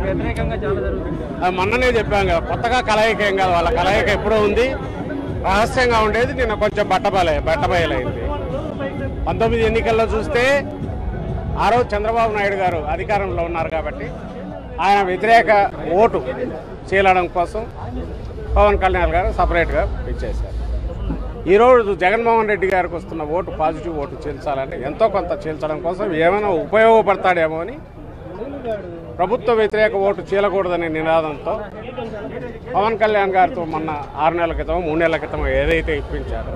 వ్యతిరేకంగా చాలా జరుగుతుంది అది మొన్ననే చెప్పాం కదా కొత్తగా కలయిక ఏం కాదు వాళ్ళ కలయిక ఎప్పుడో ఉంది రహస్యంగా ఉండేది నిన్న కొంచెం బట్టబయలే బట్టబయలైంది పంతొమ్మిది ఎన్నికల్లో చూస్తే ఆ రోజు చంద్రబాబు నాయుడు గారు అధికారంలో ఉన్నారు కాబట్టి ఆయన వ్యతిరేక ఓటు చీలడం కోసం పవన్ కళ్యాణ్ గారు సపరేట్గా ఇచ్చేశారు ఈరోజు జగన్మోహన్ రెడ్డి గారికి వస్తున్న ఓటు పాజిటివ్ ఓటు చీల్చాలంటే ఎంతో కొంత చీల్చడం కోసం ఏమైనా ఉపయోగపడతాడేమో అని ప్రభుత్వ వ్యతిరేక ఓటు చీలకూడదనే నినాదంతో పవన్ కళ్యాణ్ గారితో మొన్న ఆరు నెలల క్రితం మూడు నెలల క్రితం ఏదైతే ఇప్పించారో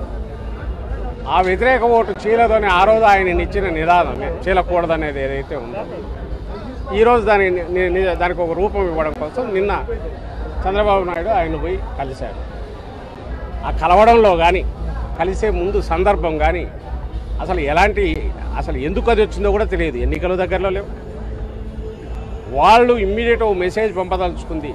ఆ వ్యతిరేక ఓటు చీలదని ఆ రోజు ఆయన ఇచ్చిన నినాదం చీలకూడదనేది ఏదైతే ఉందో ఈరోజు దాని ని- ని- దానికి ఒక రూపం ఇవ్వడం కోసం నిన్న చంద్రబాబు నాయుడు ఆయన పోయి కలిశాడు ఆ కలవడంలో కానీ కలిసే ముందు సందర్భం కానీ అసలు ఎలాంటి అసలు ఎందుకు అది వచ్చిందో కూడా తెలియదు ఎన్నికల దగ్గరలో లేవు వాళ్ళు ఇమ్మీడియట్ మెసేజ్ పంపదలుచుకుంది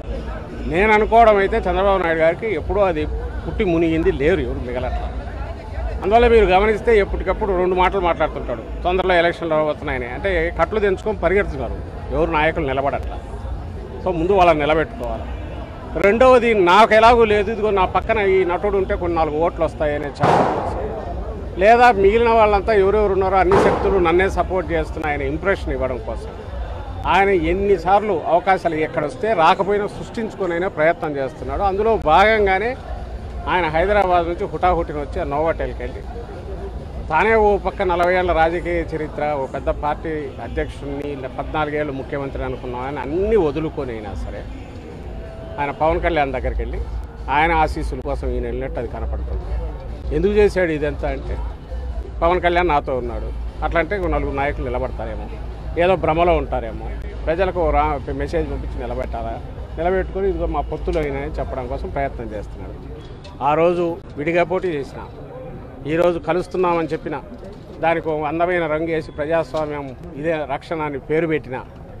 నేను అనుకోవడం అయితే చంద్రబాబు నాయుడు గారికి ఎప్పుడూ అది పుట్టి మునిగింది లేరు ఎవరు మిగలట్లా అందువల్ల మీరు గమనిస్తే ఎప్పటికప్పుడు రెండు మాటలు మాట్లాడుతుంటాడు తొందరలో ఎలక్షన్లు రాబోతున్నాయని అంటే కట్లు తెంచుకొని పరిగెడుతున్నారు ఎవరు నాయకులు నిలబడట్లా సో ముందు వాళ్ళని నిలబెట్టుకోవాలి రెండవది నాకు ఎలాగూ లేదు ఇదిగో నా పక్కన ఈ నటుడు ఉంటే కొన్ని నాలుగు ఓట్లు వస్తాయనే చెప్పడం కోసం. లేదా మిగిలిన వాళ్ళంతా ఎవరెవరు ఉన్నారో అన్ని శక్తులు నన్నే సపోర్ట్ చేస్తున్నాయనే ఇంప్రెషన్ ఇవ్వడం కోసం ఆయన ఎన్నిసార్లు అవకాశాలు ఎక్కడ వస్తే రాకపోయినా సృష్టించుకునైనా ప్రయత్నం చేస్తున్నాడు అందులో భాగంగానే ఆయన హైదరాబాద్ నుంచి హుటాహుటిన వచ్చి ఆ నోవాటెల్కి వెళ్ళి తానే ఓ పక్క నలభై ఏళ్ళ రాజకీయ చరిత్ర ఓ పెద్ద పార్టీ అధ్యక్షుడిని ఇలా పద్నాలుగేళ్ళు ముఖ్యమంత్రి అనుకున్నాం ఆయన అన్నీ వదులుకొని అయినా సరే ఆయన పవన్ కళ్యాణ్ దగ్గరికి వెళ్ళి ఆయన ఆశీస్సుల కోసం ఈయన వెళ్ళినట్టు అది కనపడుతుంది ఎందుకు చేశాడు ఇదంతా అంటే పవన్ కళ్యాణ్ నాతో ఉన్నాడు అట్లా అంటే ఇంకో నలుగురు నాయకులు నిలబడతారేమో ఏదో భ్రమలో ఉంటారేమో ప్రజలకు ఓ రా మెసేజ్ పంపించి నిలబెట్టాలా నిలబెట్టుకొని ఇదిగో మా పొత్తులో అయినాయని చెప్పడం కోసం ప్రయత్నం చేస్తున్నాడు ఆ రోజు విడిగా పోటీ చేసిన ఈరోజు కలుస్తున్నామని చెప్పిన దానికి ఒక అందమైన రంగు వేసి ప్రజాస్వామ్యం ఇదే రక్షణ అని పేరు పెట్టిన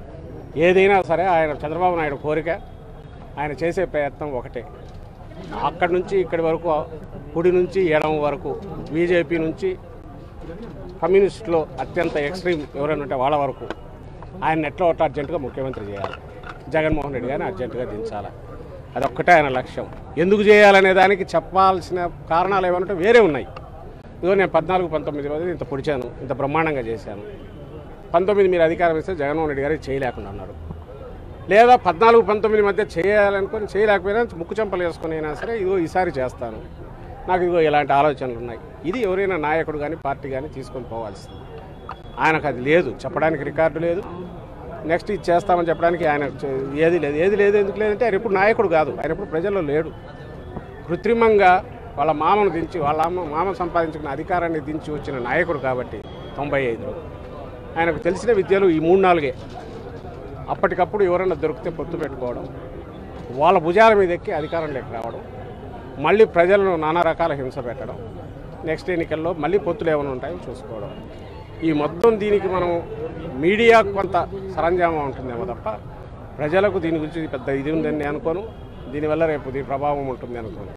ఏదైనా సరే ఆయన చంద్రబాబు నాయుడు కోరిక ఆయన చేసే ప్రయత్నం ఒకటే అక్కడి నుంచి ఇక్కడి వరకు కుడి నుంచి ఎడమ వరకు బీజేపీ నుంచి కమ్యూనిస్టులో అత్యంత ఎక్స్ట్రీమ్ ఎవరైనా ఉంటే వాళ్ళ వరకు ఆయన ఎట్లా ఒకటి అర్జెంటుగా ముఖ్యమంత్రి చేయాలి జగన్మోహన్ రెడ్డి గారిని అర్జెంటుగా దించాలి అదొక్కటే ఆయన లక్ష్యం ఎందుకు చేయాలనే దానికి చెప్పాల్సిన కారణాలు ఏమంటే వేరే ఉన్నాయి ఇదిగో నేను పద్నాలుగు పంతొమ్మిది రోజులు ఇంత పొడిచాను ఇంత బ్రహ్మాండంగా చేశాను పంతొమ్మిది మీరు అధికారం ఇస్తే జగన్మోహన్ రెడ్డి గారికి చేయలేకుండా అన్నారు లేదా పద్నాలుగు పంతొమ్మిది మధ్య చేయాలనుకొని చేయలేకపోయినా ముక్కు చెంపలు వేసుకొని అయినా సరే ఇదిగో ఈసారి చేస్తాను నాకు ఇదిగో ఇలాంటి ఆలోచనలు ఉన్నాయి ఇది ఎవరైనా నాయకుడు కానీ పార్టీ కానీ తీసుకొని పోవాల్సింది ఆయనకు అది లేదు చెప్పడానికి రికార్డు లేదు నెక్స్ట్ ఇది చేస్తామని చెప్పడానికి ఆయన చే- ఏది లేదు ఏది లేదు ఎందుకు లేదంటే ఆయన ఇప్పుడు నాయకుడు కాదు ఆయన ఇప్పుడు ప్రజల్లో లేడు కృత్రిమంగా వాళ్ళ మామను దించి వాళ్ళ అమ్మ మామ సంపాదించుకున్న అధికారాన్ని దించి వచ్చిన నాయకుడు కాబట్టి తొంభై ఐదులో ఆయనకు తెలిసిన విద్యలు ఈ మూడు నాలుగే అప్పటికప్పుడు ఎవరైనా దొరికితే పొత్తు పెట్టుకోవడం వాళ్ళ భుజాల మీద ఎక్కి అధికారంలోకి రావడం మళ్ళీ ప్రజలను నానా రకాల హింస పెట్టడం నెక్స్ట్ ఎన్నికల్లో మళ్ళీ పొత్తులు ఏమైనా ఉంటాయో చూసుకోవడం ఈ మొత్తం దీనికి మనం మీడియా కొంత సరంజామా ఉంటుందేమో తప్ప ప్రజలకు దీని గురించి పెద్ద ఇది ఉందని నేను అనుకోను దీనివల్ల రేపు దీని ప్రభావం ఉంటుంది అనుకోను